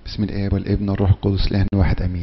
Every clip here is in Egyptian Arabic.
بسم الآب والابن والروح القدس الآن واحد أمين.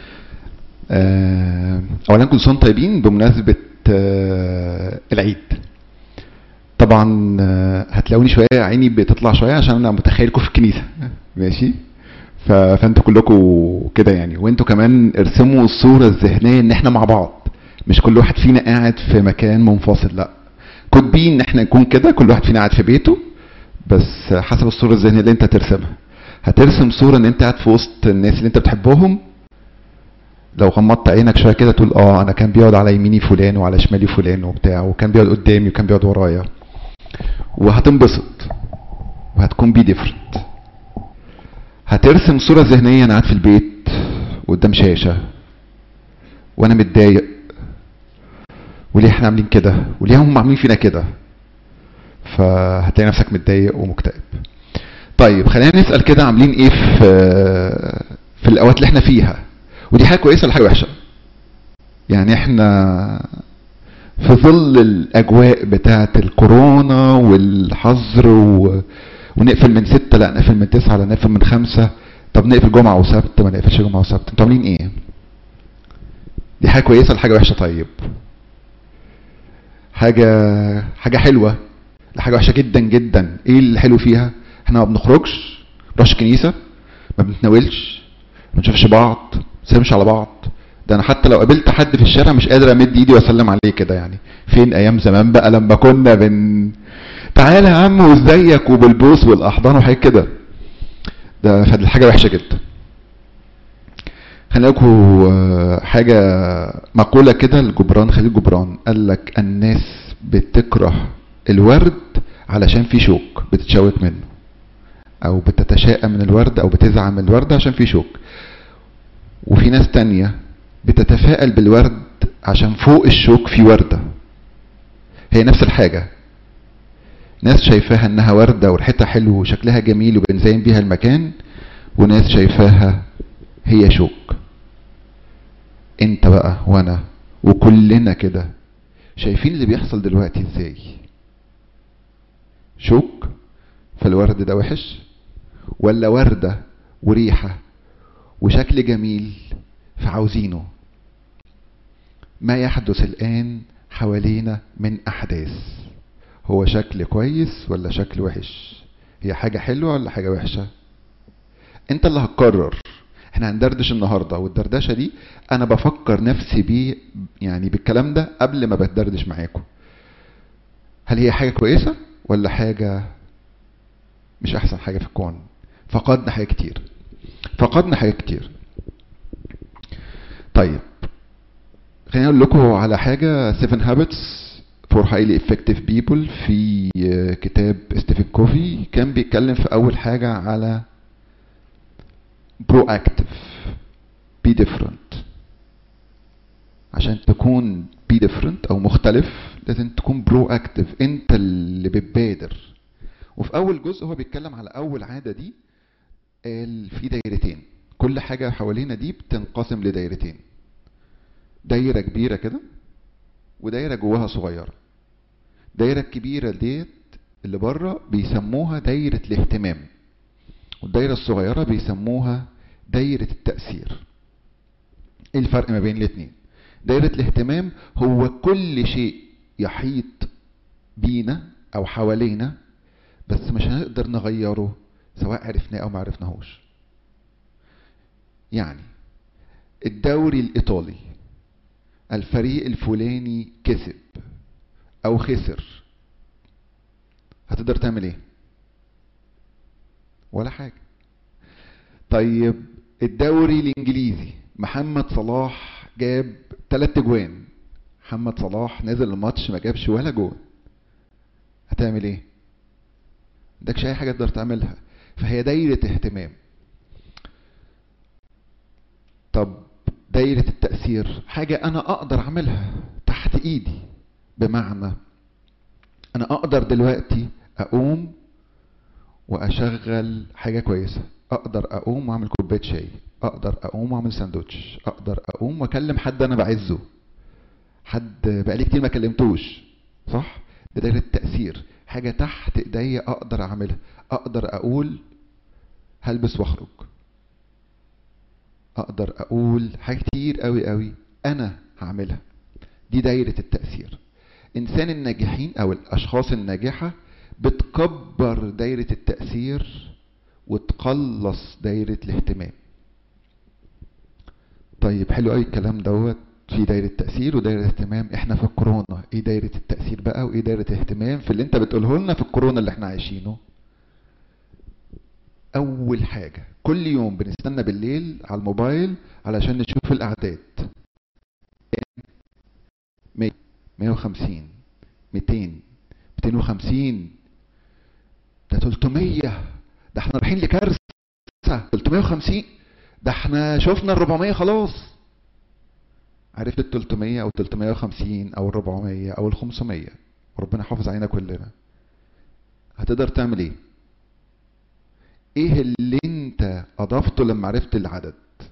آه، أولا كل سنة طيبين بمناسبة آه، العيد. طبعا آه، هتلاقوني شوية عيني بتطلع شوية عشان أنا متخيلكم في الكنيسة ماشي؟ ف- فانتوا كلكم كده يعني وانتوا كمان ارسموا الصورة الذهنية ان احنا مع بعض مش كل واحد فينا قاعد في مكان منفصل لا كاتبين ان احنا نكون كده كل واحد فينا قاعد في بيته بس حسب الصورة الذهنية اللي انت ترسمها هترسم صورة ان انت قاعد في وسط الناس اللي انت بتحبهم لو غمضت عينك شوية كده تقول اه انا كان بيقعد على يميني فلان وعلى شمالي فلان وبتاع وكان بيقعد قدامي وكان بيقعد ورايا وهتنبسط وهتكون بي ديفرنت هترسم صورة ذهنية انا قاعد في البيت قدام شاشة وانا متضايق وليه احنا عاملين كده وليه هم عاملين فينا كده فهتلاقي نفسك متضايق ومكتئب طيب خلينا نسأل كده عاملين ايه في في الاوقات اللي احنا فيها ودي حاجة كويسة ولا حاجة وحشة يعني احنا في ظل الاجواء بتاعة الكورونا والحظر و... ونقفل من ستة لا نقفل من تسعة لا نقفل من خمسة طب نقفل جمعة وسبت ما نقفلش جمعة وسبت انتوا عاملين ايه دي حاجة كويسة ولا حاجة وحشة طيب حاجة حاجة حلوة لا حاجة وحشة جدا جدا ايه الحلو فيها احنا ما بنخرجش ما بنروحش كنيسة ما بنتناولش ما بنشوفش بعض ما بنسلمش على بعض ده انا حتى لو قابلت حد في الشارع مش قادر امد ايدي واسلم عليه كده يعني فين ايام زمان بقى لما كنا بن تعالى يا عم وازيك وبالبوس والاحضان وحاجات كده ده فدي حاجه وحشه جدا خلينا لكم آه، حاجه مقوله كده لجبران خليل جبران قال لك الناس بتكره الورد علشان في شوك بتتشوك منه او بتتشائم من الورد او بتزعل من الورد عشان في شوك وفي ناس تانية بتتفائل بالورد عشان فوق الشوك في وردة هي نفس الحاجة ناس شايفاها انها وردة وريحتها حلو وشكلها جميل وبنزين بيها المكان وناس شايفاها هي شوك انت بقى وانا وكلنا كده شايفين اللي بيحصل دلوقتي ازاي شوك فالورد ده وحش ولا وردة وريحة وشكل جميل فعاوزينه ما يحدث الآن حوالينا من أحداث هو شكل كويس ولا شكل وحش هي حاجة حلوة ولا حاجة وحشة انت اللي هتقرر احنا هندردش النهاردة والدردشة دي انا بفكر نفسي بيه يعني بالكلام ده قبل ما بتدردش معاكم هل هي حاجة كويسة ولا حاجة مش احسن حاجة في الكون فقدنا حاجات كتير فقدنا حاجات كتير طيب خليني اقول لكم على حاجة 7 habits for highly effective people في آه، كتاب ستيفن كوفي كان بيتكلم في اول حاجة على proactive be different عشان تكون be different او مختلف لازم تكون proactive انت اللي بتبادر وفي اول جزء هو بيتكلم على اول عادة دي قال في دايرتين كل حاجة حوالينا دي بتنقسم لدايرتين دايرة كبيرة كده ودايرة جواها صغيرة دايرة الكبيرة ديت اللي بره بيسموها دايرة الاهتمام والدايرة الصغيرة بيسموها دايرة التأثير ايه الفرق ما بين الاتنين دايرة الاهتمام هو كل شيء يحيط بينا او حوالينا بس مش هنقدر نغيره سواء عرفناه او ما عرفناهوش يعني الدوري الايطالي الفريق الفلاني كسب او خسر هتقدر تعمل ايه ولا حاجة طيب الدوري الانجليزي محمد صلاح جاب تلات اجوان محمد صلاح نزل الماتش ما جابش ولا جون هتعمل ايه عندكش اي حاجة تقدر تعملها فهي دايرة اهتمام طب دايرة التأثير حاجة أنا أقدر أعملها تحت إيدي بمعنى أنا أقدر دلوقتي أقوم وأشغل حاجة كويسة أقدر أقوم وأعمل كوباية شاي أقدر أقوم وأعمل ساندوتش أقدر أقوم وأكلم حد أنا بعزه حد بقالي كتير ما كلمتوش صح ده دايرة تأثير حاجة تحت إيديا أقدر أعملها أقدر أقول هلبس وأخرج اقدر اقول حاجات كتير قوي قوي انا هعملها دي دايرة التأثير انسان الناجحين او الاشخاص الناجحة بتكبر دايرة التأثير وتقلص دايرة الاهتمام طيب حلو قوي الكلام دوت في دايرة تأثير ودايرة اهتمام احنا في الكورونا ايه دايرة التأثير بقى وايه دايرة الاهتمام في اللي انت بتقوله لنا في الكورونا اللي احنا عايشينه اول حاجة كل يوم بنستنى بالليل على الموبايل علشان نشوف الاعداد 100 150 200 250 ده 300 ده احنا رايحين لكارثة 350 ده احنا شفنا ال 400 خلاص عرفت ال 300 او 350 او ال 400 او ال 500 وربنا يحافظ علينا كلنا هتقدر تعمل ايه ايه اللي انت اضفته لما عرفت العدد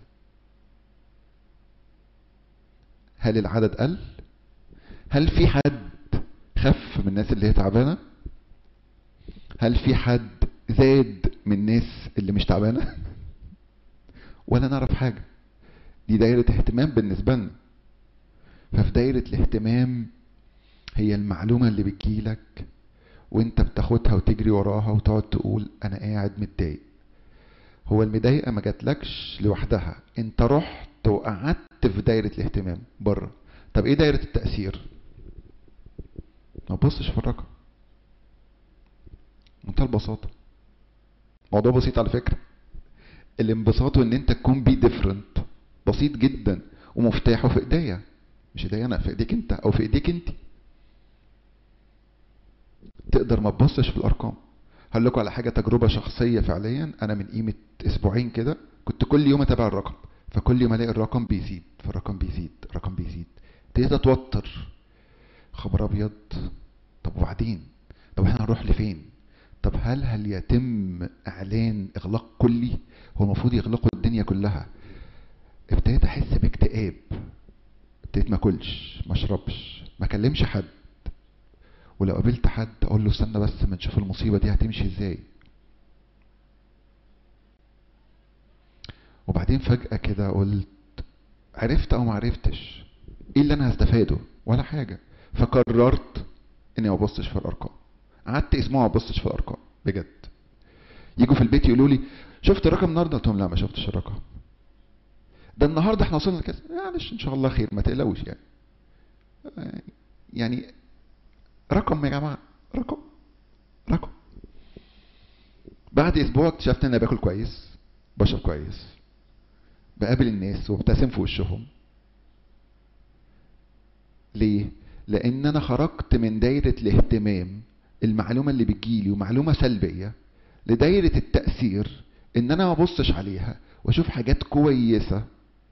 هل العدد قل هل في حد خف من الناس اللي هي تعبانه هل في حد زاد من الناس اللي مش تعبانه ولا نعرف حاجه دي دايره اهتمام بالنسبه لنا ففي دايره الاهتمام هي المعلومه اللي بتجيلك وانت بتاخدها وتجري وراها وتقعد تقول انا قاعد متضايق هو المضايقه ما جاتلكش لوحدها انت رحت وقعدت في دايره الاهتمام بره طب ايه دايره التاثير ما تبصش في الرقم منتهى البساطه موضوع بسيط على فكره الانبساط ان انت تكون بي ديفرنت بسيط جدا ومفتاحه في ايديا مش ايديا انا في ايديك انت او في ايديك انت تقدر ما تبصش في الارقام هقول لكم على حاجه تجربه شخصيه فعليا انا من قيمه اسبوعين كده كنت كل يوم اتابع الرقم فكل يوم الاقي الرقم بيزيد فالرقم بيزيد الرقم بيزيد ابتديت اتوتر خبر ابيض طب وبعدين طب احنا هنروح لفين طب هل هل يتم اعلان اغلاق كلي هو المفروض يغلقوا الدنيا كلها ابتديت احس باكتئاب ابتديت ما اكلش ما اشربش ما اكلمش حد ولو قابلت حد اقول له استنى بس ما نشوف المصيبه دي هتمشي ازاي وبعدين فجاه كده قلت عرفت او ما عرفتش ايه اللي انا هستفاده ولا حاجه فقررت اني ما ابصش في الارقام قعدت اسبوع ما ابصش في الارقام بجد يجوا في البيت يقولوا لي شفت الرقم النهارده قلت لهم لا ما شفتش الرقم ده النهارده احنا وصلنا كذا معلش ان شاء الله خير ما تقلقوش يعني يعني رقم يا جماعه رقم رقم بعد اسبوع اكتشفت ان انا باكل كويس بشرب كويس بقابل الناس وابتسم في وشهم ليه لان انا خرجت من دايره الاهتمام المعلومه اللي بتجيلي ومعلومه سلبيه لدايره التاثير ان انا ما ابصش عليها واشوف حاجات كويسه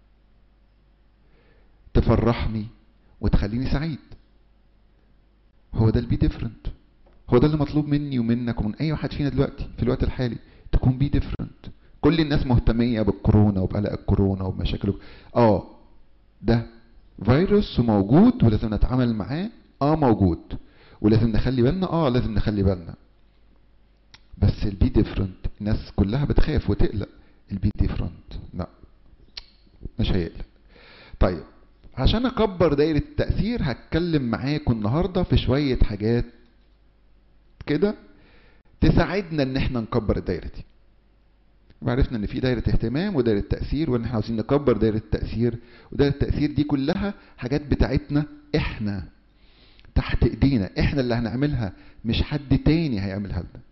تفرحني وتخليني سعيد هو ده البي ديفرنت هو ده اللي مطلوب مني ومنك ومن اي واحد فينا دلوقتي في الوقت الحالي تكون بي ديفرنت كل الناس مهتميه بالكورونا وبقلق الكورونا وبمشاكله اه ده فيروس وموجود ولازم نتعامل معاه اه موجود ولازم نخلي بالنا اه لازم نخلي بالنا بس البي ديفرنت الناس كلها بتخاف وتقلق البي ديفرنت لا مش هيقلق طيب عشان اكبر دايرة التأثير هتكلم معاكم النهاردة في شوية حاجات كده تساعدنا ان احنا نكبر الدايرة دي عرفنا ان في دايرة اهتمام ودايرة تأثير وان احنا عاوزين نكبر دايرة التأثير ودايرة التأثير دي كلها حاجات بتاعتنا احنا تحت ايدينا احنا اللي هنعملها مش حد تاني هيعملها لنا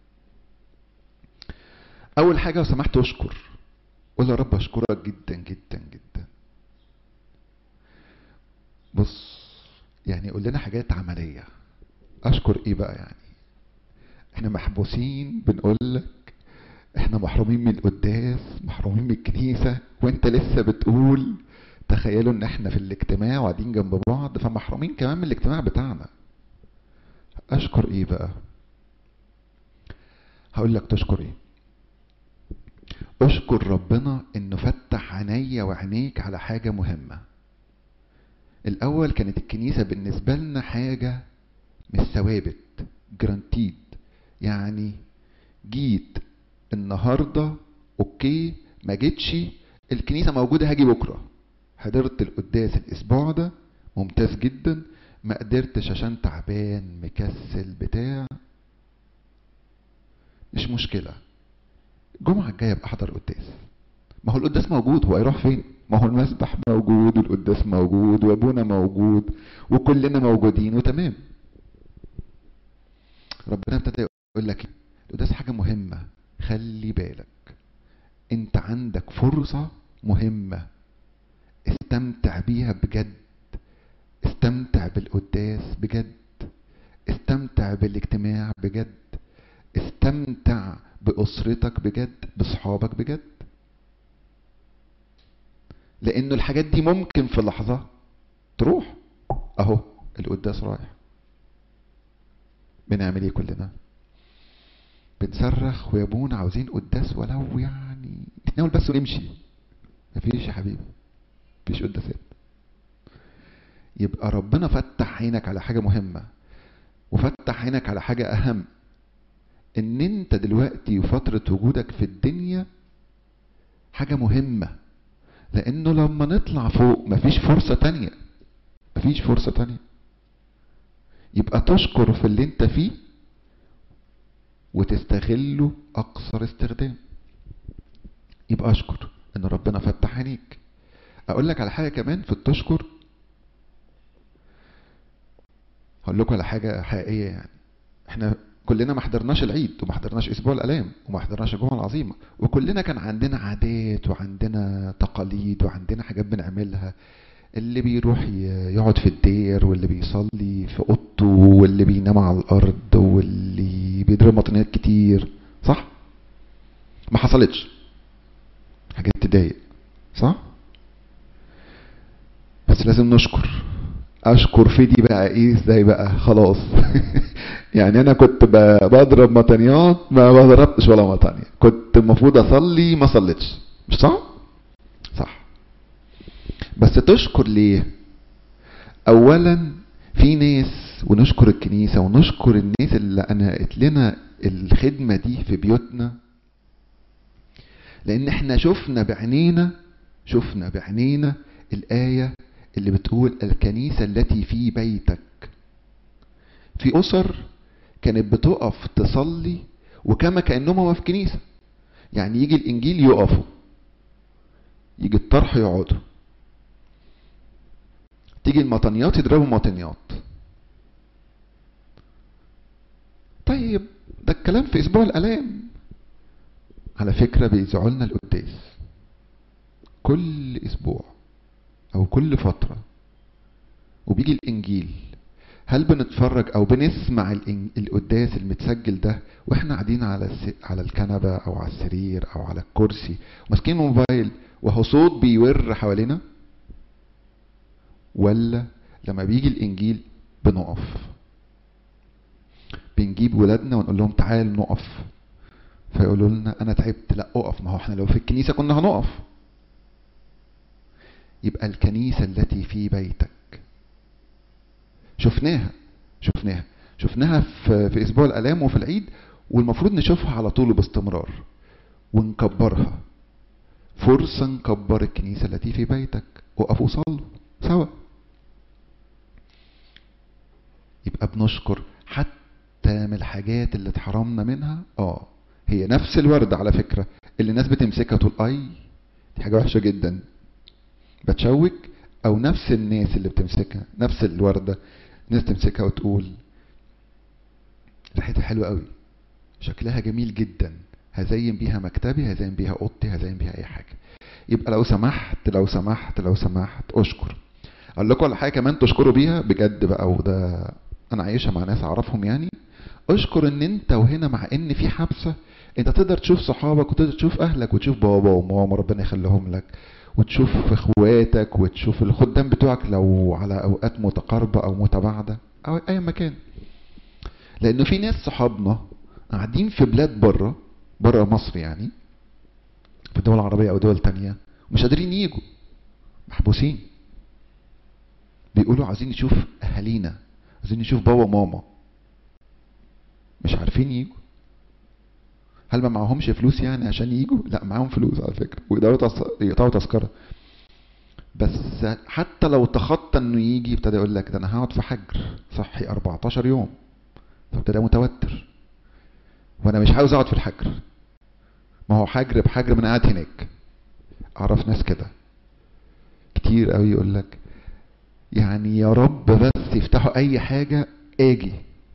اول حاجة لو سمحت اشكر قول يا رب اشكرك جدا جدا جدا بص يعني قول لنا حاجات عملية اشكر ايه بقى يعني احنا محبوسين بنقول لك احنا محرومين من القداس محرومين من الكنيسة وانت لسه بتقول تخيلوا ان احنا في الاجتماع وقاعدين جنب بعض فمحرومين كمان من الاجتماع بتاعنا اشكر ايه بقى هقول لك تشكر ايه اشكر ربنا انه فتح عينيا وعينيك على حاجة مهمة الاول كانت الكنيسة بالنسبة لنا حاجة مش ثوابت جرانتيد يعني جيت النهاردة اوكي ما جيتش الكنيسة موجودة هاجي بكرة حضرت القداس الأسبوع ده ممتاز جدا ما قدرتش عشان تعبان مكسل بتاع مش مشكلة الجمعة الجاية ابقى احضر قداس ما هو القداس موجود هو هيروح فين ما هو المسبح موجود والقداس موجود وابونا موجود وكلنا موجودين وتمام ربنا ابتدى يقول لك القداس حاجة مهمة خلي بالك انت عندك فرصة مهمة استمتع بيها بجد استمتع بالقداس بجد استمتع بالاجتماع بجد استمتع بأسرتك بجد بصحابك بجد لأنه الحاجات دي ممكن في لحظة تروح أهو القداس رايح بنعمل ايه كلنا بنصرخ ويابونا عاوزين قداس ولو يعني نتناول بس ونمشي مفيش يا حبيبي مفيش قداسات يبقى ربنا فتح عينك على حاجة مهمة وفتح عينك على حاجة أهم إن أنت دلوقتي وفترة وجودك في الدنيا حاجة مهمة لأنه لما نطلع فوق مفيش فرصة تانية مفيش فرصة تانية يبقى تشكر في اللي انت فيه وتستغله أقصر استخدام يبقى أشكر إن ربنا فتح عينيك أقول لك على حاجة كمان في التشكر هقول لكم على حاجة حقيقية يعني احنا كلنا ما حضرناش العيد وما حضرناش اسبوع الالام وما حضرناش الجمعه العظيمه وكلنا كان عندنا عادات وعندنا تقاليد وعندنا حاجات بنعملها اللي بيروح يقعد في الدير واللي بيصلي في اوضته واللي بينام على الارض واللي بيضرب مطنيات كتير صح ما حصلتش حاجات تضايق صح بس لازم نشكر اشكر في دي بقى ايه ازاي بقى خلاص يعني انا كنت بضرب مطنيات ما ضربتش ولا مطنية كنت المفروض اصلي ما صليتش مش صح صح بس تشكر ليه اولا في ناس ونشكر الكنيسة ونشكر الناس اللي انهت لنا الخدمة دي في بيوتنا لان احنا شفنا بعينينا شفنا بعينينا الآية اللي بتقول الكنيسة التي في بيتك في أسر كانت بتقف تصلي وكما كأنهم هو في كنيسة يعني يجي الإنجيل يقفوا يجي الطرح يقعدوا تيجي المطنيات يضربوا مطنيات طيب ده الكلام في اسبوع الالام على فكره بيذيعوا لنا القداس كل اسبوع او كل فتره وبيجي الانجيل هل بنتفرج او بنسمع القداس المتسجل ده واحنا قاعدين على الس... على الكنبه او على السرير او على الكرسي وماسكين موبايل وهو صوت بيور حوالينا ولا لما بيجي الانجيل بنقف بنجيب ولادنا ونقول لهم تعالوا نقف فيقولوا لنا انا تعبت لا اقف ما هو احنا لو في الكنيسه كنا هنقف يبقى الكنيسه التي في بيتك شفناها شفناها شفناها في, في اسبوع الالام وفي العيد والمفروض نشوفها على طول باستمرار ونكبرها فرصه نكبر الكنيسه التي في بيتك وقفوا صلوا سوا يبقى بنشكر حتى من الحاجات اللي اتحرمنا منها اه هي نفس الوردة على فكرة اللي الناس بتمسكها تقول اي دي حاجة وحشة جدا بتشوك او نفس الناس اللي بتمسكها نفس الوردة ناس تمسكها وتقول ريحتها حلوة قوي شكلها جميل جدا هزين بيها مكتبي هزين بيها اوضتي هزين بيها اي حاجة يبقى لو سمحت لو سمحت لو سمحت اشكر اقول لكم على حاجه كمان تشكروا بيها بجد بقى وده انا عايشها مع ناس اعرفهم يعني اشكر ان انت وهنا مع ان في حبسه انت تقدر تشوف صحابك وتقدر تشوف اهلك وتشوف بابا وماما ربنا يخليهم لك وتشوف اخواتك وتشوف الخدام بتوعك لو على اوقات متقاربه او متباعده او اي مكان لانه في ناس صحابنا قاعدين في بلاد بره بره مصر يعني في دول عربيه او دول تانية مش قادرين يجوا محبوسين بيقولوا عايزين نشوف اهالينا عايزين نشوف بابا وماما مش عارفين يجوا هل ما معهمش فلوس يعني عشان يجوا لا معاهم فلوس على فكره ويقدروا تص- يقطعوا تذكره بس حتى لو تخطى انه يجي ابتدى يقول لك ده انا هقعد في حجر صحي 14 يوم فابتدى متوتر وانا مش عاوز اقعد في الحجر ما هو حجر بحجر من قاعد هناك اعرف ناس كده كتير قوي يقول لك يعني يا رب بس يفتحوا اي حاجه اجي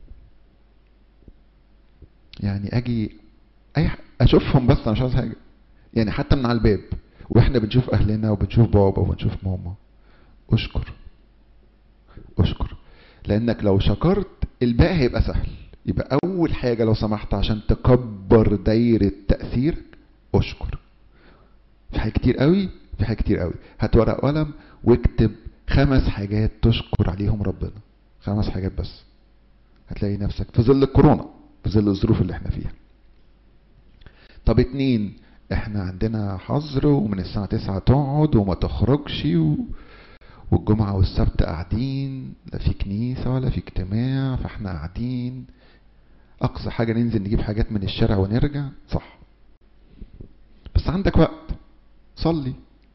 يعني اجي اي ح- اشوفهم بس انا مش عاوز حاجه يعني حتى من على الباب واحنا بنشوف اهلنا وبنشوف بابا وبنشوف ماما اشكر اشكر لانك لو شكرت الباقي هيبقى سهل يبقى اول حاجه لو سمحت عشان تكبر دايره تاثيرك اشكر في حاجات كتير قوي في حاجات كتير قوي هات ورقه وقلم واكتب خمس حاجات تشكر عليهم ربنا خمس حاجات بس هتلاقي نفسك في ظل الكورونا في ظل الظروف اللي احنا فيها طب اتنين احنا عندنا حظر ومن الساعة تسعة تقعد وما تخرجش و... والجمعة والسبت قاعدين لا في كنيسة ولا في اجتماع فاحنا قاعدين أقصى حاجة ننزل نجيب حاجات من الشارع ونرجع صح بس عندك وقت صلي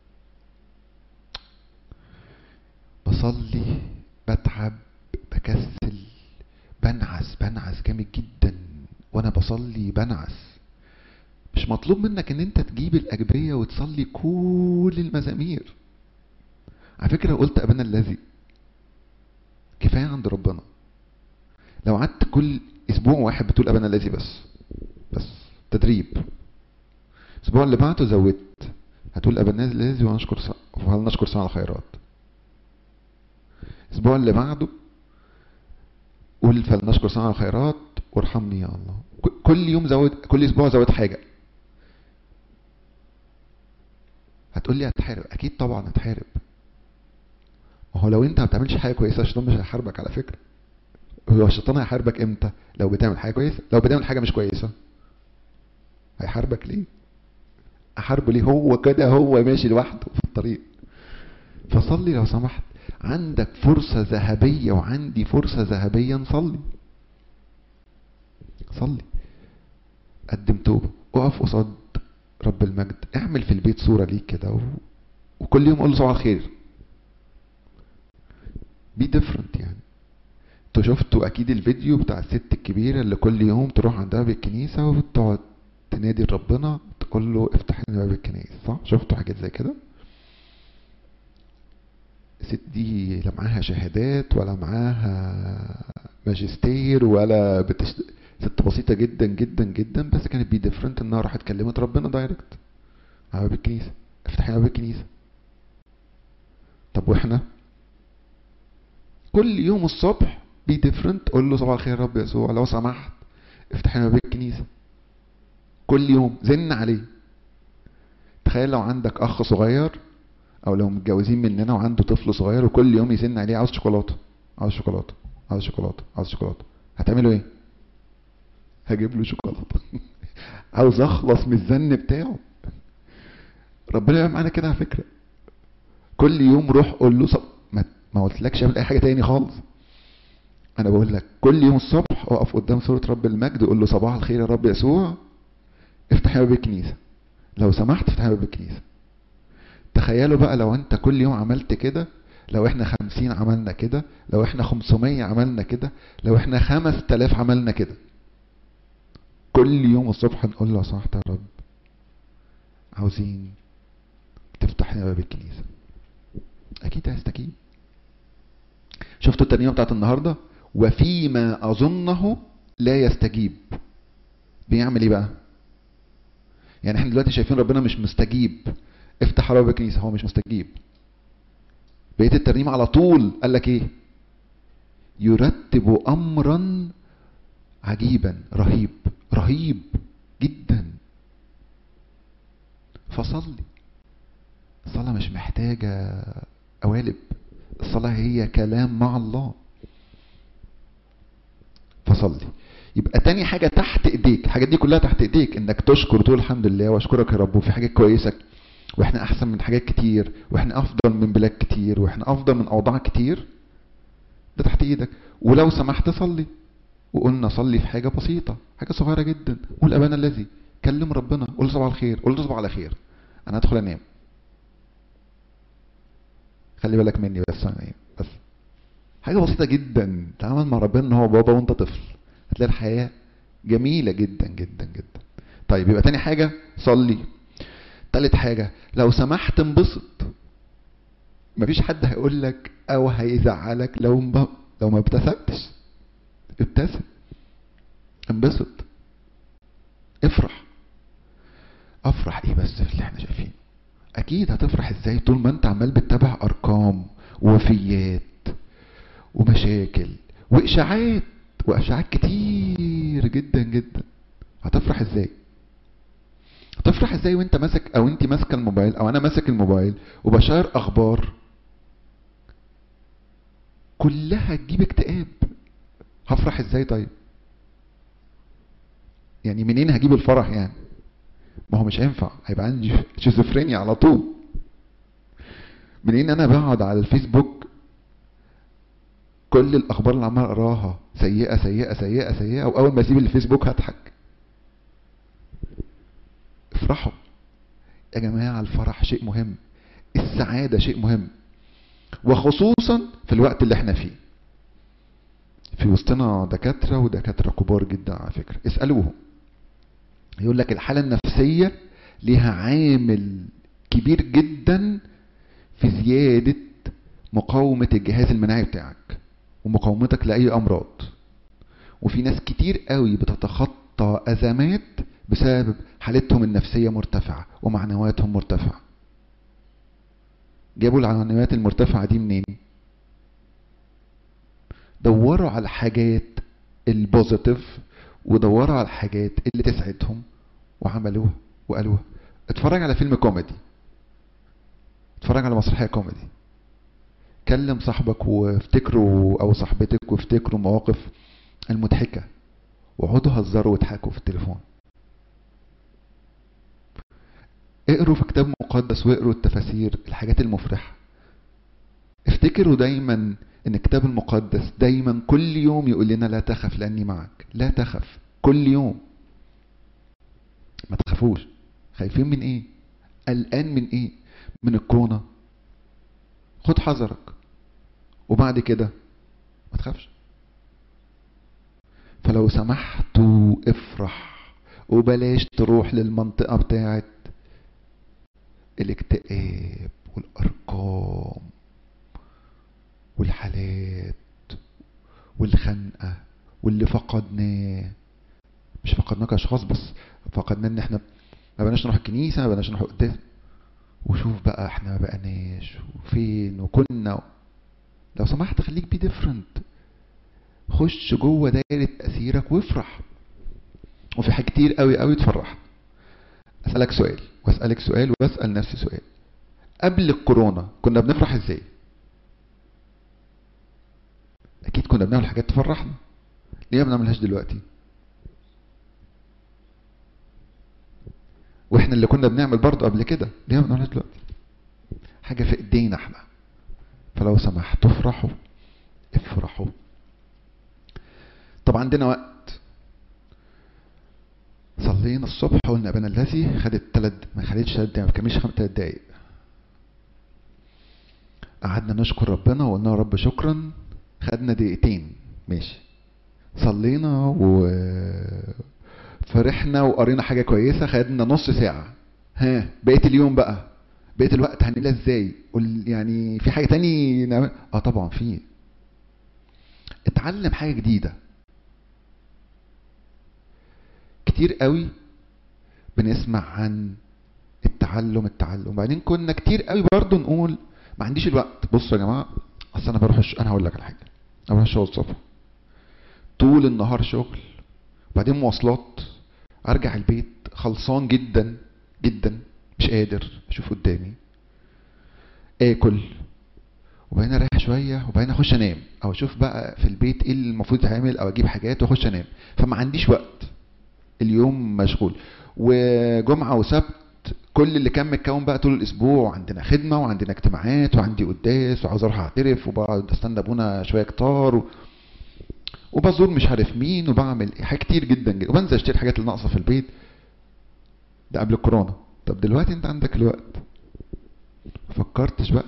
بصلي بتعب بكسل بنعس بنعس جامد جدا وانا بصلي بنعس مش مطلوب منك ان انت تجيب الاجبرية وتصلي كل المزامير على فكرة قلت ابانا الذي كفاية عند ربنا لو قعدت كل اسبوع واحد بتقول ابانا الذي بس بس تدريب الاسبوع اللي بعده زودت هتقول ابانا الذي ونشكر سا... وهل نشكر ساعة الخيرات الاسبوع اللي بعده قول فلنشكر ساعة الخيرات وارحمني يا الله ك- كل يوم زود كل اسبوع زود حاجة هتقول لي هتحارب اكيد طبعا هتحارب ما هو لو انت ما بتعملش حاجه كويسه الشيطان مش هيحاربك على فكره هو الشيطان هيحاربك امتى لو بتعمل حاجه كويسه لو بتعمل حاجه مش كويسه هيحاربك ليه احاربه ليه هو كده هو ماشي لوحده في الطريق فصلي لو سمحت عندك فرصة ذهبية وعندي فرصة ذهبية نصلي صلي قدم توبة اقف قصاد رب المجد اعمل في البيت صورة ليك كده و... وكل يوم قول له صباح الخير بي ديفرنت يعني انتوا شفتوا اكيد الفيديو بتاع الست الكبيرة اللي كل يوم تروح عندها بالكنيسة وتقعد تنادي ربنا تقول له افتح لنا باب الكنيسة صح شفتوا حاجات زي كده الست دي لا معاها شهادات ولا معاها ماجستير ولا بتشت... ست بسيطة جدا جدا جدا بس كانت بي ديفرنت انها راحت كلمت ربنا دايركت على باب الكنيسة افتحي باب الكنيسة طب واحنا كل يوم الصبح بي ديفرنت قول له صباح الخير يا رب يسوع لو سمحت افتح لنا باب الكنيسة كل يوم زن عليه تخيل لو عندك اخ صغير او لو متجوزين مننا وعنده طفل صغير وكل يوم يزن عليه عاوز شوكولاته عاوز شوكولاته عاوز شوكولاته عاوز شوكولاته هتعملوا ايه هجيب له شوكولاته عاوز اخلص من الزن بتاعه ربنا يعمل معانا كده على فكره كل يوم روح قول له صب... ما, ما قلتلكش اعمل اي حاجه تاني خالص انا بقول لك كل يوم الصبح اقف قدام صوره رب المجد وقول له صباح الخير يا رب يسوع افتح باب الكنيسه لو سمحت افتح باب الكنيسه تخيلوا بقى لو انت كل يوم عملت كده لو احنا خمسين عملنا كده لو احنا خمسمية عملنا كده لو احنا خمس تلاف عملنا كده كل يوم الصبح نقول له صحت يا رب عاوزين تفتح لنا باب الكنيسة اكيد هيستجيب شفتوا الترنيمة بتاعت النهاردة وفيما اظنه لا يستجيب بيعمل ايه بقى يعني احنا دلوقتي شايفين ربنا مش مستجيب افتح باب الكنيسة هو مش مستجيب بقيت الترنيمة على طول قال لك ايه يرتب امرا عجيبا رهيب رهيب جدا فصلي الصلاة مش محتاجة قوالب الصلاة هي كلام مع الله فصلي يبقى تاني حاجة تحت ايديك الحاجات دي كلها تحت ايديك انك تشكر تقول الحمد لله واشكرك يا رب وفي حاجات كويسة واحنا احسن من حاجات كتير واحنا افضل من بلاد كتير واحنا افضل من اوضاع كتير ده تحت ايدك ولو سمحت صلي وقلنا صلي في حاجة بسيطة حاجة صغيرة جدا قول ابانا الذي كلم ربنا قول له صباح الخير قول له تصبح على خير انا هدخل انام خلي بالك مني بس انا ايه بس حاجه بسيطه جدا تعامل مع ربنا ان هو بابا وانت طفل هتلاقي الحياه جميله جدا جدا جدا طيب يبقى تاني حاجه صلي تالت حاجه لو سمحت انبسط مفيش حد هيقول لك او هيزعلك لو مب... لو ما ابتسمتش ابتسم انبسط افرح افرح ايه بس في اللي احنا شايفينه اكيد هتفرح ازاي طول ما انت عمال بتتابع ارقام ووفيات ومشاكل واشاعات واشاعات كتير جدا جدا هتفرح ازاي هتفرح ازاي وانت ماسك او انت ماسكه الموبايل او انا ماسك الموبايل وبشير اخبار كلها تجيب اكتئاب هفرح ازاي طيب يعني منين هجيب الفرح يعني ما هو مش هينفع هيبقى عندي شيزوفرينيا على طول منين انا بقعد على الفيسبوك كل الاخبار اللي عمال اقراها سيئه سيئه سيئه سيئه واول ما اسيب الفيسبوك هضحك افرحوا يا جماعه الفرح شيء مهم السعاده شيء مهم وخصوصا في الوقت اللي احنا فيه في وسطنا دكاتره ودكاتره كبار جدا على فكره اسالوهم يقول لك الحاله النفسيه ليها عامل كبير جدا في زياده مقاومه الجهاز المناعي بتاعك ومقاومتك لاي امراض وفي ناس كتير قوي بتتخطى ازمات بسبب حالتهم النفسيه مرتفعه ومعنوياتهم مرتفعه جابوا العنوانات المرتفعه دي منين دوروا على الحاجات البوزيتيف ودوروا على الحاجات اللي تسعدهم وعملوها وقالوها اتفرج على فيلم كوميدي اتفرج على مسرحيه كوميدي كلم صاحبك وافتكروا او صاحبتك وافتكروا مواقف المضحكه وقعدوا هزروا واضحكوا في التليفون اقروا في كتاب مقدس واقروا التفاسير الحاجات المفرحه افتكروا دايما ان الكتاب المقدس دايما كل يوم يقول لنا لا تخف لاني معك لا تخف كل يوم ما تخافوش خايفين من ايه قلقان من ايه من الكورونا خد حذرك وبعد كده ما تخافش فلو سمحتوا افرح وبلاش تروح للمنطقة بتاعت الاكتئاب والأرقام والحالات والخنقة واللي فقدناه مش فقدناه كأشخاص بس فقدناه ان احنا ما بقناش نروح الكنيسة ما بقناش نروح قدام وشوف بقى احنا ما بقناش وفين وكنا لو سمحت خليك بي ديفرنت خش جوه دايرة تأثيرك وافرح وفي حاجات كتير قوي قوي تفرح اسألك سؤال واسألك سؤال واسأل نفسي سؤال قبل الكورونا كنا بنفرح ازاي اكيد كنا بنعمل حاجات تفرحنا ليه ما بنعملهاش دلوقتي واحنا اللي كنا بنعمل برضه قبل كده ليه ما بنعملهاش دلوقتي حاجه في ايدينا احنا فلو سمحتوا افرحوا افرحوا طب عندنا وقت صلينا الصبح قلنا ابانا الذي خدت ثلاث ما خدتش ثلاث دقايق ما كملش ثلاث دقايق قعدنا نشكر ربنا وقلنا يا رب شكرا خدنا دقيقتين ماشي صلينا و فرحنا وقرينا حاجه كويسه خدنا نص ساعه ها بقيت اليوم بقى بقيت الوقت هنعملها ازاي قول يعني في حاجه تاني نعمل اه طبعا في اتعلم حاجه جديده كتير قوي بنسمع عن التعلم التعلم وبعدين كنا كتير قوي برضه نقول ما عنديش الوقت بصوا يا جماعه اصل انا بروح الش... انا هقول لك على حاجه انا بروح الشغل الصبح طول النهار شغل وبعدين مواصلات ارجع البيت خلصان جدا جدا مش قادر اشوف قدامي اكل وبعدين اريح شويه وبعدين اخش انام او اشوف بقى في البيت ايه اللي المفروض يتعمل او اجيب حاجات واخش انام فما عنديش وقت اليوم مشغول وجمعه وسبت كل اللي كان متكون بقى طول الاسبوع عندنا خدمه وعندنا اجتماعات وعندي قداس وعاوز اروح اعترف وبقعد استنى ابونا شويه كتار و... وبزور مش عارف مين وبعمل حاجات كتير جدا جدا وبنزل اشتري الحاجات اللي ناقصه في البيت ده قبل الكورونا طب دلوقتي انت عندك الوقت فكرتش بقى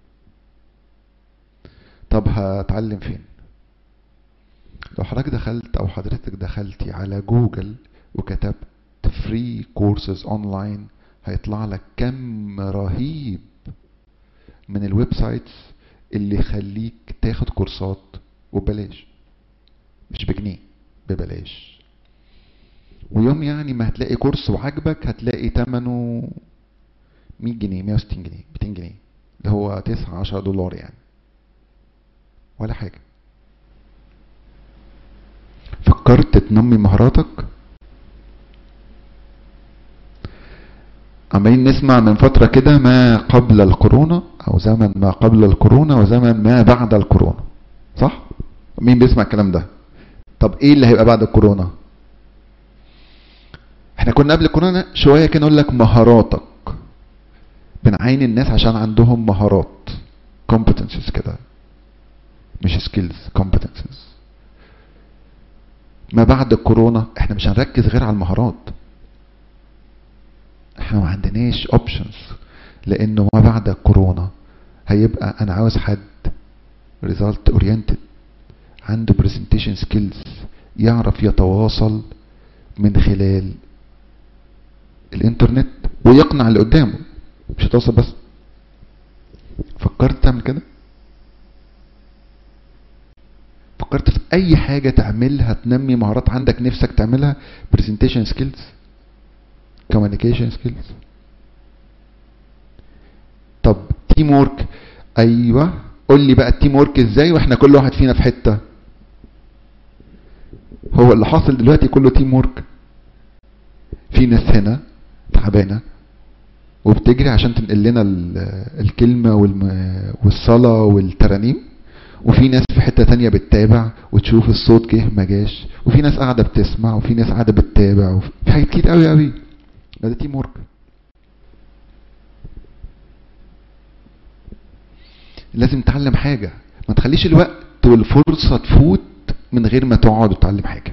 طب هتعلم فين لو حضرتك دخلت او حضرتك دخلتي على جوجل وكتبت فري كورسز اونلاين هيطلع لك كم رهيب من الويب سايتس اللي يخليك تاخد كورسات وببلاش مش بجنيه ببلاش ويوم يعني ما هتلاقي كورس وعجبك هتلاقي تمنه 100 جنيه 160 جنيه 200 جنيه اللي هو 9 10 دولار يعني ولا حاجة فكرت تنمي مهاراتك عمالين نسمع من فترة كده ما قبل الكورونا او زمن ما قبل الكورونا وزمن ما بعد الكورونا صح مين بيسمع الكلام ده طب ايه اللي هيبقى بعد الكورونا احنا كنا قبل الكورونا شوية كده نقول لك مهاراتك بنعين الناس عشان عندهم مهارات competences كده مش skills competences ما بعد الكورونا احنا مش هنركز غير على المهارات احنا ما عندناش اوبشنز لانه ما بعد الكورونا هيبقى انا عاوز حد result oriented عنده presentation skills يعرف يتواصل من خلال الانترنت ويقنع اللي قدامه مش هتوصل بس فكرت تعمل كده فكرت في اي حاجة تعملها تنمي مهارات عندك نفسك تعملها presentation skills communication skills طب تيم وورك ايوه قول لي بقى التيم وورك ازاي واحنا كل واحد فينا في حته هو اللي حاصل دلوقتي كله تيم وورك في ناس هنا تعبانه وبتجري عشان تنقل لنا الكلمه والصلاه والترانيم وفي ناس في حته تانية بتتابع وتشوف الصوت جه ما جاش وفي ناس قاعده بتسمع وفي ناس قاعده بتتابع وفي حاجات كتير قوي قوي ده, ده تيم وورك لازم تتعلم حاجة ما تخليش الوقت والفرصة تفوت من غير ما تقعد وتتعلم حاجة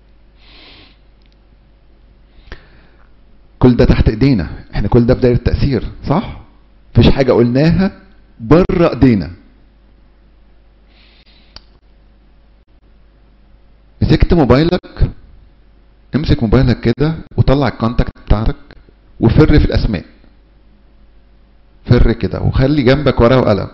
كل ده تحت ايدينا احنا كل ده في دايرة تأثير صح مفيش حاجة قلناها بره ايدينا مسكت موبايلك امسك موبايلك كده وطلع الكونتاكت بتاعتك وفر في الاسماء فر كده وخلي جنبك ورقه وقلم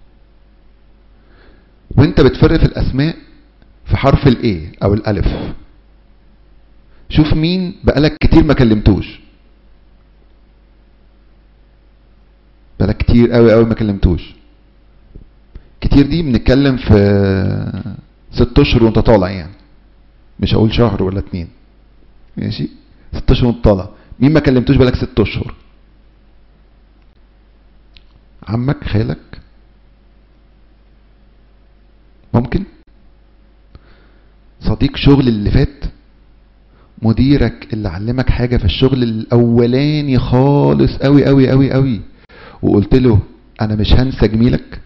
وانت بتفر في الاسماء في حرف الاي او الالف شوف مين بقالك كتير ما كلمتوش بقالك كتير قوي قوي ما كلمتوش كتير دي بنتكلم في ست اشهر وانت طالع يعني مش هقول شهر ولا اتنين ماشي ست اشهر وانت طالع مين ما كلمتوش بقالك ست اشهر عمك خالك ممكن صديق شغل اللي فات مديرك اللي علمك حاجة في الشغل الاولاني خالص قوي قوي قوي قوي وقلت له انا مش هنسى جميلك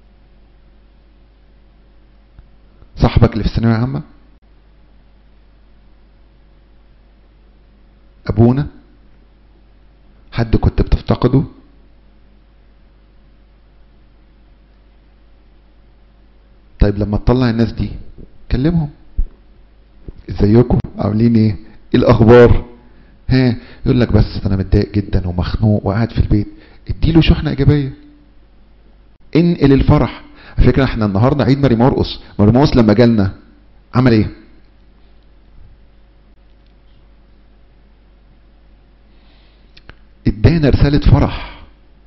صاحبك اللي في الثانوية العامة ابونا حد كنت بتفتقده طيب لما تطلع الناس دي كلمهم ازيكم عاملين ايه ايه الاخبار ها يقول لك بس انا متضايق جدا ومخنوق وقاعد في البيت اديله شحنه ايجابيه انقل الفرح على فكره احنا النهارده عيد ماري مرقص ماري مرقص لما جالنا عمل ايه ادانا رساله فرح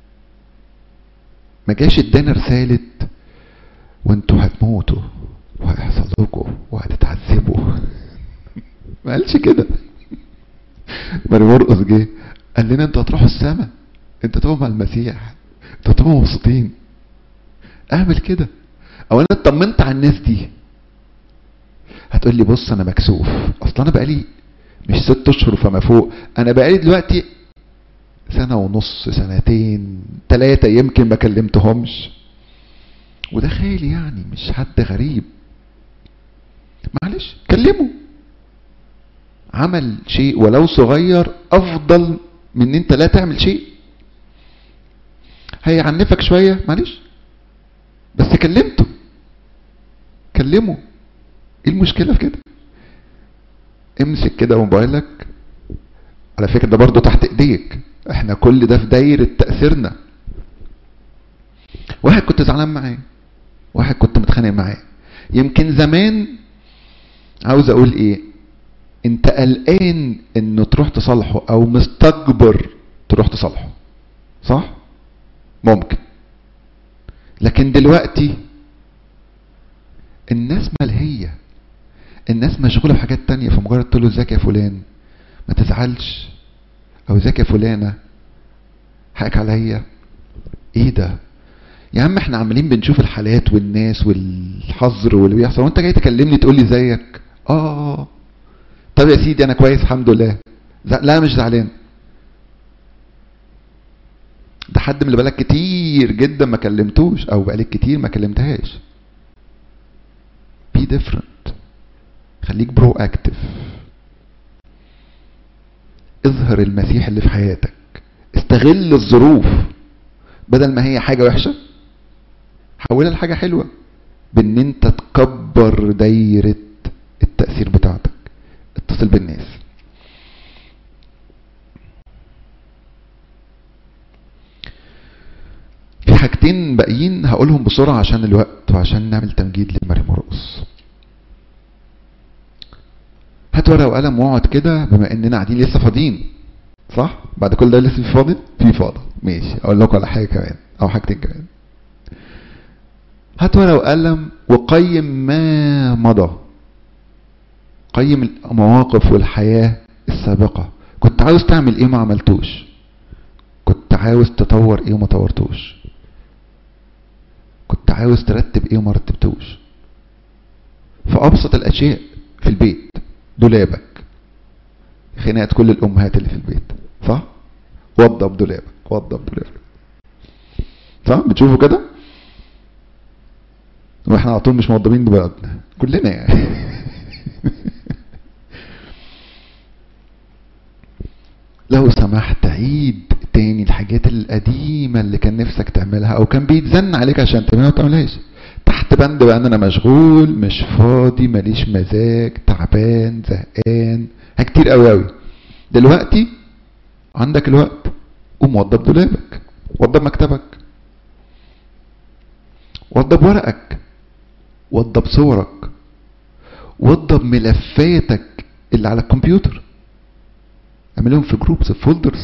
ما جاش ادانا رساله وانتوا هتموتوا وهيحصل لكم وهتتعذبوا ما قالش كده ماري مرقص جه قال لنا انتوا هتروحوا السما انتوا هتبقوا مع المسيح انتوا هتبقوا مبسوطين اعمل كده او انا اطمنت على الناس دي هتقول لي بص انا مكسوف اصل انا بقالي مش ست اشهر فما فوق انا بقالي دلوقتي سنه ونص سنتين ثلاثه يمكن ما كلمتهمش وده خالي يعني مش حد غريب معلش كلمه عمل شيء ولو صغير افضل من ان انت لا تعمل شيء هيعنفك شويه معلش بس كلمته كلمه ايه المشكله في كده امسك كده موبايلك على فكره ده برضه تحت ايديك احنا كل ده في دايره تاثيرنا واحد كنت زعلان معاه واحد كنت متخانق معاه يمكن زمان عاوز اقول ايه انت قلقان انه تروح تصالحه او مستكبر تروح تصالحه صح ممكن لكن دلوقتي الناس ملهيه الناس مشغوله بحاجات تانية فمجرد تقول له ازيك يا فلان ما تزعلش او ازيك يا فلانه حقك عليا ايه ده يا عم احنا عمالين بنشوف الحالات والناس والحظر واللي بيحصل وانت جاي تكلمني تقول لي ازيك اه طب يا سيدي انا كويس الحمد لله لا مش زعلان ده حد من اللي بقالك كتير جدا ما كلمتوش او بقالك كتير ما كلمتهاش be different خليك برو اكتف اظهر المسيح اللي في حياتك استغل الظروف بدل ما هي حاجة وحشة حولها لحاجة حلوة بان انت تكبر دايرة التأثير بتاعتك اتصل بالناس في حاجتين باقيين هقولهم بسرعة عشان الوقت وعشان نعمل تمجيد لمريم مرقص هات ورقة وقلم واقعد كده بما اننا قاعدين لسه فاضيين صح؟ بعد كل ده لسه في فاضي؟ في فاضي ماشي اقول لكم على حاجة كمان او حاجتين كمان هات ورقة وقلم وقيم ما مضى قيم المواقف والحياة السابقة كنت عاوز تعمل ايه ما عملتوش كنت عاوز تطور ايه وما طورتوش كنت عاوز ترتب ايه وما رتبتوش في ابسط الاشياء في البيت دولابك خناقة كل الامهات اللي في البيت صح وضب دولابك وضب دولابك صح بتشوفوا كده واحنا على طول مش موضبين دولابنا كلنا يعني لو سمحت عيد تاني الحاجات القديمة اللي كان نفسك تعملها او كان بيتزن عليك عشان تعملها وما تعملهاش تحت بند بقى ان انا مشغول مش فاضي ماليش مزاج تعبان زهقان كتير قوي قوي دلوقتي عندك الوقت قوم وضب دولابك وضب مكتبك وضب ورقك وضب صورك وضب ملفاتك اللي على الكمبيوتر اعملهم في جروبس في فولدرز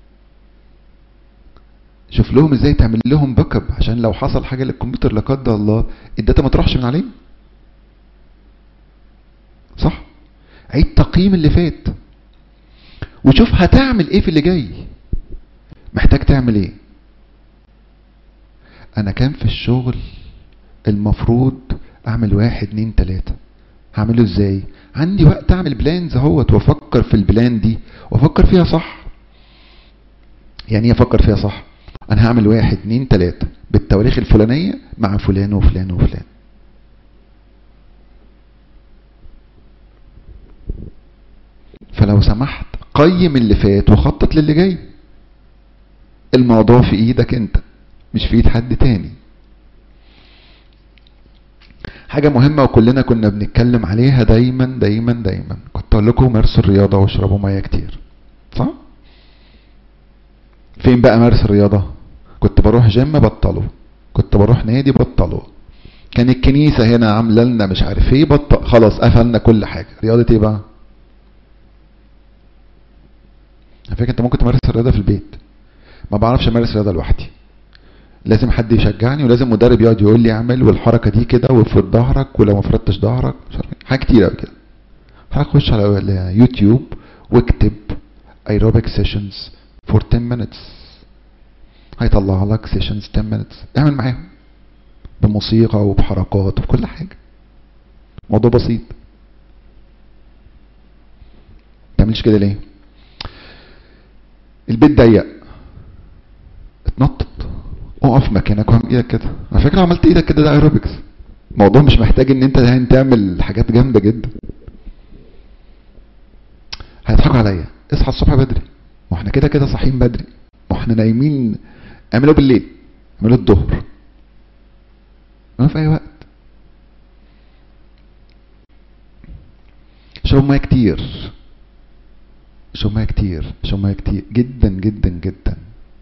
شوف لهم ازاي تعمل لهم باك اب عشان لو حصل حاجه للكمبيوتر لا قدر الله الداتا ما تروحش من عليه صح عيد تقييم اللي فات وشوف هتعمل ايه في اللي جاي محتاج تعمل ايه انا كان في الشغل المفروض اعمل واحد اتنين تلاتة هعمله ازاي عندي وقت اعمل بلانز اهوت وافكر في البلان دي وافكر فيها صح يعني ايه افكر فيها صح انا هعمل واحد اتنين تلاتة بالتواريخ الفلانية مع فلان وفلان وفلان فلو سمحت قيم اللي فات وخطط للي جاي الموضوع في ايدك انت مش في ايد حد تاني حاجة مهمة وكلنا كنا بنتكلم عليها دايما دايما دايما كنت اقول لكم مارسوا الرياضة واشربوا مية كتير صح؟ فين بقى مارس الرياضة؟ كنت بروح جيم بطله كنت بروح نادي بطله كان الكنيسة هنا عاملة لنا مش عارف ايه بطل خلاص قفلنا كل حاجة رياضة ايه بقى؟ على فكرة انت ممكن تمارس الرياضة في البيت ما بعرفش امارس الرياضة لوحدي لازم حد يشجعني ولازم مدرب يقعد يقول لي اعمل والحركة دي كده وافرد ظهرك ولو ما فردتش ظهرك مش عارف حاجات كتير قوي كده هخش على يوتيوب واكتب aerobic sessions for 10 minutes هيطلع لك sessions 10 minutes اعمل معاهم بموسيقى وبحركات وبكل حاجة موضوع بسيط تعملش كده ليه البيت ضيق اتنطط اقف مكانك واعمل ايدك كده على فكره عملت ايدك كده ده ايروبكس الموضوع مش محتاج ان انت تعمل حاجات جامده جدا هيضحكوا عليا اصحى الصبح بدري ما ما احنا كده كده صاحيين بدري ما احنا نايمين اعملوا بالليل اعملوا الظهر اعملوا في اي وقت شرب ميه كتير شرب ميه كتير شرب ميه كتير جدا جدا جدا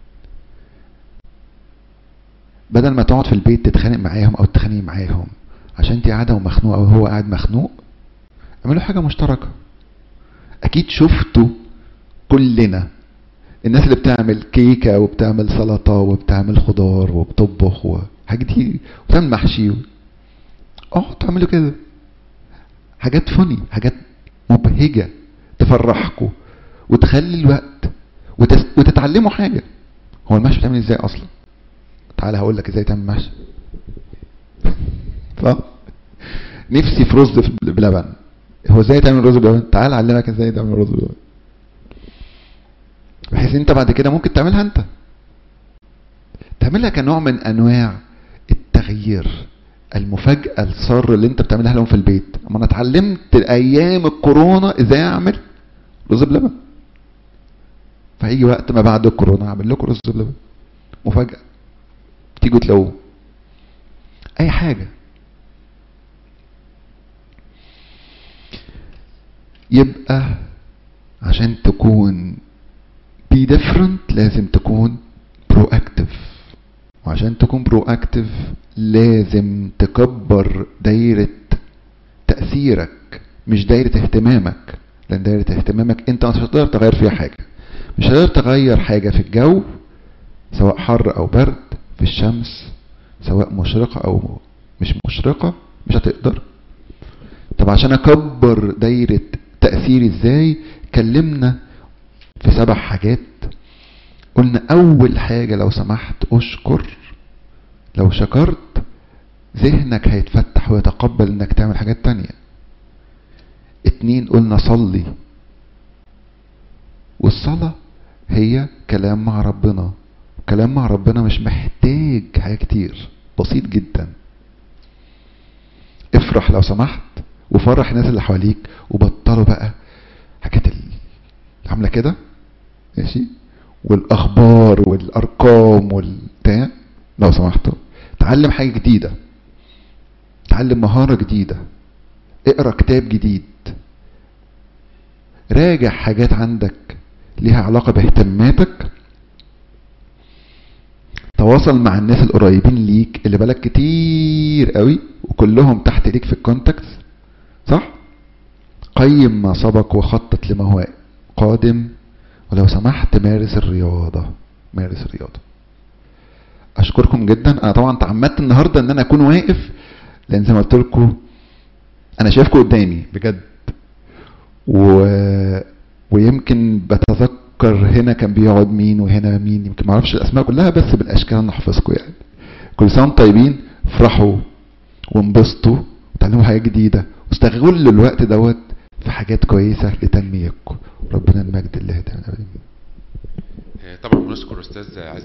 بدل ما تقعد في البيت تتخانق معاهم او تتخانقي معاهم عشان انت قاعده ومخنوقه وهو قاعد مخنوق اعملوا حاجه مشتركه اكيد شفتوا كلنا الناس اللي بتعمل كيكه وبتعمل سلطه وبتعمل خضار وبتطبخ وحاجات دي وبتعمل محشي اه تعملوا كده حاجات فني حاجات مبهجه تفرحكم وتخلي الوقت وتس... وتتعلموا حاجه هو المحشي بتعمل ازاي اصلا تعالى هقول لك ازاي تعمل محشي صح نفسي في رز بلبن هو ازاي تعمل رز بلبن تعال اعلمك ازاي تعمل رز بلبن بحيث انت بعد كده ممكن تعملها انت تعملها كنوع من انواع التغيير المفاجأة السر اللي انت بتعملها لهم في البيت اما انا اتعلمت ايام الكورونا ازاي اعمل رز بلبن فهيجي وقت ما بعد الكورونا اعمل لكم رز بلبن مفاجأة تيجوا تلاقوه اي حاجة يبقى عشان تكون بي ديفرنت لازم تكون برو اكتف وعشان تكون برو اكتف لازم تكبر دايرة تأثيرك مش دايرة اهتمامك لان دايرة اهتمامك انت مش هتقدر تغير فيها حاجة مش هتقدر تغير حاجة في الجو سواء حر او برد في الشمس سواء مشرقة او مش مشرقة مش هتقدر طب عشان اكبر دايرة تأثيري ازاي كلمنا في سبع حاجات قلنا اول حاجة لو سمحت اشكر لو شكرت ذهنك هيتفتح ويتقبل انك تعمل حاجات تانية اتنين قلنا صلي والصلاة هي كلام مع ربنا كلام مع ربنا مش محتاج حاجة كتير بسيط جدا افرح لو سمحت وفرح الناس اللي حواليك وبطلوا بقى حاجات اللي عامله كده ماشي والاخبار والارقام والبتاع لو سمحتوا تعلم حاجه جديده تعلم مهاره جديده اقرا كتاب جديد راجع حاجات عندك ليها علاقه باهتماماتك تواصل مع الناس القريبين ليك اللي بالك كتير قوي وكلهم تحت ليك في الكونتاكتس صح قيم ما سبق وخطط لما هو قادم ولو سمحت مارس الرياضة مارس الرياضة اشكركم جدا انا طبعا تعمدت النهاردة ان انا اكون واقف لان زي ما قلت لكم انا شايفكم قدامي بجد و... ويمكن بتذكر هنا كان بيقعد مين وهنا مين يمكن ما اعرفش الاسماء كلها بس بالاشكال انا حافظكم يعني كل سنه وانتم طيبين افرحوا وانبسطوا وتعلموا حاجات جديده واستغلوا الوقت دوت في حاجات كويسه لتنميتكم ربنا المجد الله تعالى طبعا بنشكر استاذ عزيز